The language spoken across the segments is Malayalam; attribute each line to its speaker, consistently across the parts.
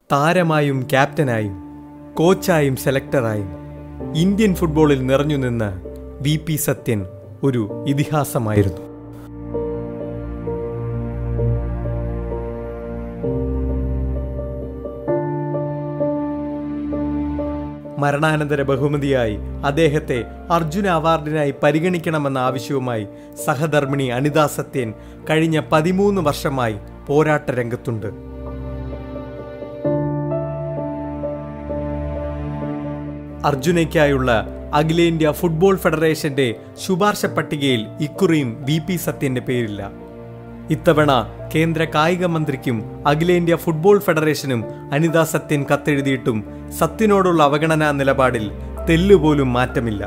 Speaker 1: താരമായും ക്യാപ്റ്റനായും കോച്ചായും സെലക്ടറായും ഇന്ത്യൻ ഫുട്ബോളിൽ നിറഞ്ഞു നിന്ന വി പി സത്യൻ ഒരു ഇതിഹാസമായിരുന്നു മരണാനന്തര ബഹുമതിയായി അദ്ദേഹത്തെ അർജുന അവാർഡിനായി പരിഗണിക്കണമെന്ന ആവശ്യവുമായി സഹധർമ്മിണി അനിതാ സത്യൻ കഴിഞ്ഞ പതിമൂന്ന് വർഷമായി പോരാട്ട രംഗത്തുണ്ട് അർജുനയ്ക്കായുള്ള അഖിലേന്ത്യാ ഫുട്ബോൾ ഫെഡറേഷന്റെ ശുപാർശ പട്ടികയിൽ ഇക്കുറിയും വി പി സത്യന്റെ പേരില്ല ഇത്തവണ കേന്ദ്ര കായിക മന്ത്രിക്കും അഖിലേന്ത്യാ ഫുട്ബോൾ ഫെഡറേഷനും അനിതാ സത്യൻ കത്തെഴുതിയിട്ടും സത്യനോടുള്ള അവഗണനാ നിലപാടിൽ തെല്ലുപോലും മാറ്റമില്ല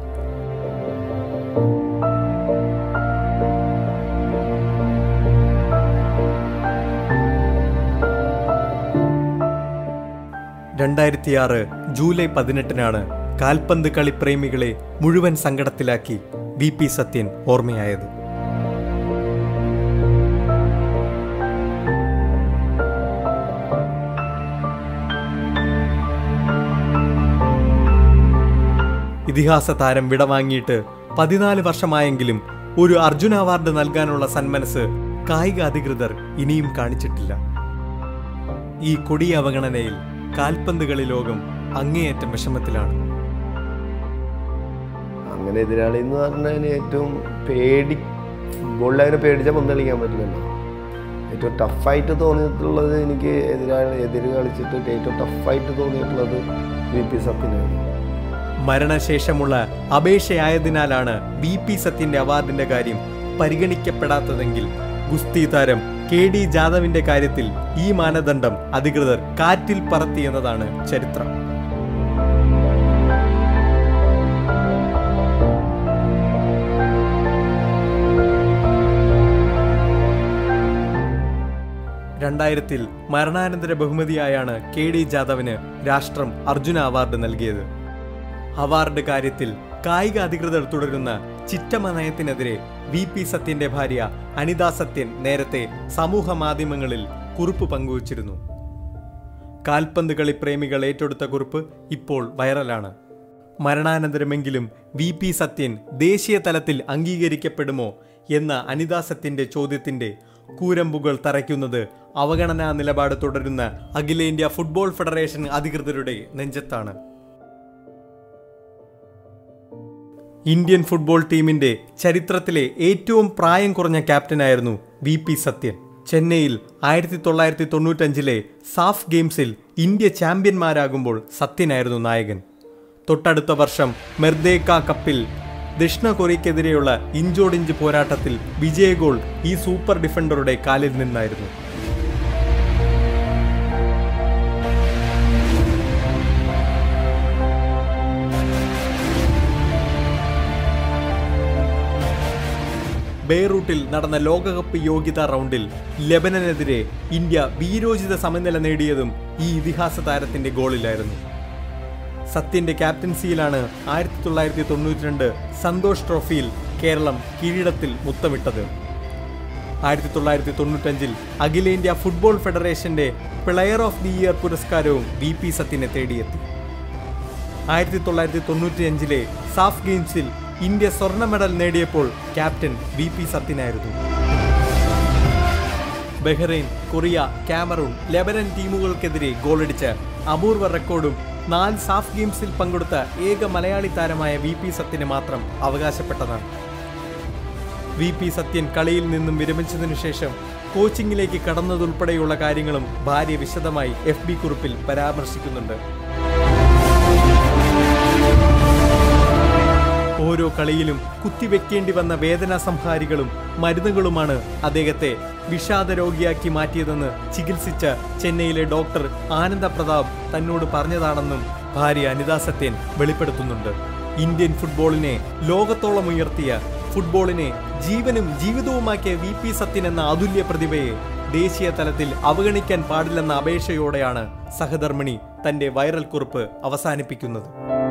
Speaker 1: രണ്ടായിരത്തിയാറ് ജൂലൈ പതിനെട്ടിനാണ് കാൽപന്ത് കളിപ്രേമികളെ മുഴുവൻ സങ്കടത്തിലാക്കി വി പി സത്യൻ ഓർമ്മയായത് ഇതിഹാസ താരം വിടവാങ്ങിയിട്ട് പതിനാല് വർഷമായെങ്കിലും ഒരു അർജുന അവാർഡ് നൽകാനുള്ള സന്മനസ് കായിക അധികൃതർ ഇനിയും കാണിച്ചിട്ടില്ല ഈ കൊടിയ അവഗണനയിൽ കാൽപന്ത് കളി ലോകം അങ്ങേയറ്റം വിഷമത്തിലാണ്
Speaker 2: അങ്ങനെ എതിരാളി എന്ന് പറഞ്ഞതിന് ഏറ്റവും പേടി ഫുട്ബോളിൽ അങ്ങനെ പേടിച്ചാൽ പന്ത് കളിക്കാൻ പറ്റില്ലല്ലോ ഏറ്റവും ടഫായിട്ട് തോന്നിയിട്ടുള്ളത് എനിക്ക് എതിരാളി എതിര് കളിച്ചിട്ട് ഏറ്റവും ടഫായിട്ട് തോന്നിയിട്ടുള്ളത് വി പി സത്യനാണ്
Speaker 1: മരണശേഷമുള്ള അപേക്ഷയായതിനാലാണ് വി പി സത്യന്റെ അവാർഡിന്റെ കാര്യം പരിഗണിക്കപ്പെടാത്തതെങ്കിൽ ഗുസ്തി താരം കെ ഡി ജാദവിന്റെ കാര്യത്തിൽ ഈ മാനദണ്ഡം അധികൃതർ കാറ്റിൽ പറത്തിയെന്നതാണ് ചരിത്രം രണ്ടായിരത്തിൽ മരണാനന്തര ബഹുമതിയായാണ് കെ ഡി ജാദവിന് രാഷ്ട്രം അർജുന അവാർഡ് നൽകിയത് അവാർഡ് കാര്യത്തിൽ കായിക അധികൃതർ തുടരുന്ന ചിറ്റമ നയത്തിനെതിരെ വി പി സത്യന്റെ ഭാര്യ അനിതാ സത്യൻ നേരത്തെ സമൂഹ മാധ്യമങ്ങളിൽ കുറിപ്പ് പങ്കുവച്ചിരുന്നു കാൽപന്ത് കളി പ്രേമികൾ ഏറ്റെടുത്ത കുറിപ്പ് ഇപ്പോൾ വൈറലാണ് മരണാനന്തരമെങ്കിലും വി പി സത്യൻ ദേശീയ തലത്തിൽ അംഗീകരിക്കപ്പെടുമോ എന്ന അനിതാ സത്യന്റെ ചോദ്യത്തിന്റെ കൂരമ്പുകൾ തറയ്ക്കുന്നത് അവഗണനാ നിലപാട് തുടരുന്ന അഖിലേന്ത്യാ ഫുട്ബോൾ ഫെഡറേഷൻ അധികൃതരുടെ നെഞ്ചത്താണ് ഇന്ത്യൻ ഫുട്ബോൾ ടീമിന്റെ ചരിത്രത്തിലെ ഏറ്റവും പ്രായം കുറഞ്ഞ ക്യാപ്റ്റനായിരുന്നു വി പി സത്യൻ ചെന്നൈയിൽ ആയിരത്തി തൊള്ളായിരത്തി തൊണ്ണൂറ്റഞ്ചിലെ സാഫ് ഗെയിംസിൽ ഇന്ത്യ ചാമ്പ്യന്മാരാകുമ്പോൾ സത്യനായിരുന്നു നായകൻ തൊട്ടടുത്ത വർഷം മെർദേക്ക കപ്പിൽ ദക്ഷിണ കൊറിയക്കെതിരെയുള്ള ഇഞ്ചോടിഞ്ച് പോരാട്ടത്തിൽ വിജയ ഗോൾ ഈ സൂപ്പർ ഡിഫൻഡറുടെ കാലിൽ നിന്നായിരുന്നു ബെയ്റൂട്ടിൽ നടന്ന ലോകകപ്പ് യോഗ്യതാ റൗണ്ടിൽ ലെബനനെതിരെ ഇന്ത്യ വീരോചിത സമനില നേടിയതും ഈ ഇതിഹാസ താരത്തിന്റെ ഗോളിലായിരുന്നു സത്യന്റെ ക്യാപ്റ്റൻസിയിലാണ് ആയിരത്തി തൊള്ളായിരത്തി തൊണ്ണൂറ്റി രണ്ട് സന്തോഷ് ട്രോഫിയിൽ കേരളം കിരീടത്തിൽ മുത്തമിട്ടത് ആയിരത്തി തൊള്ളായിരത്തി തൊണ്ണൂറ്റഞ്ചിൽ അഖിലേന്ത്യാ ഫുട്ബോൾ ഫെഡറേഷന്റെ പ്ലെയർ ഓഫ് ദി ഇയർ പുരസ്കാരവും വി പി സത്യനെ തേടിയെത്തി ആയിരത്തി തൊള്ളായിരത്തി തൊണ്ണൂറ്റിയഞ്ചിലെ സാഫ് ഗെയിംസിൽ ഇന്ത്യ സ്വർണ്ണ മെഡൽ നേടിയപ്പോൾ ക്യാപ്റ്റൻ വി പി സത്യനായിരുന്നു ബഹ്റൈൻ കൊറിയ കാമറൂൺ ലെബനൻ ടീമുകൾക്കെതിരെ ഗോളടിച്ച അപൂർവ റെക്കോർഡും നാല് സാഫ് ഗെയിംസിൽ പങ്കെടുത്ത ഏക മലയാളി താരമായ വി പി സത്യന് മാത്രം അവകാശപ്പെട്ടതാണ് വി പി സത്യൻ കളിയിൽ നിന്നും വിരമിച്ചതിനു ശേഷം കോച്ചിങ്ങിലേക്ക് കടന്നതുൾപ്പെടെയുള്ള കാര്യങ്ങളും ഭാര്യ വിശദമായി എഫ് ബി കുറിപ്പിൽ പരാമർശിക്കുന്നുണ്ട് ഓരോ കളിയിലും കുത്തിവെക്കേണ്ടി വന്ന വേദനാ സംഹാരികളും മരുന്നുകളുമാണ് അദ്ദേഹത്തെ വിഷാദ രോഗിയാക്കി മാറ്റിയതെന്ന് ചികിത്സിച്ച ചെന്നൈയിലെ ഡോക്ടർ ആനന്ദ പ്രതാപ് തന്നോട് പറഞ്ഞതാണെന്നും ഭാര്യ അനിതാ സത്യൻ വെളിപ്പെടുത്തുന്നുണ്ട് ഇന്ത്യൻ ഫുട്ബോളിനെ ലോകത്തോളം ഉയർത്തിയ ഫുട്ബോളിനെ ജീവനും ജീവിതവുമാക്കിയ വി പി സത്യൻ എന്ന അതുല്യ പ്രതിഭയെ ദേശീയ തലത്തിൽ അവഗണിക്കാൻ പാടില്ലെന്ന അപേക്ഷയോടെയാണ് സഹധർമ്മിണി തന്റെ വൈറൽ കുറിപ്പ് അവസാനിപ്പിക്കുന്നത്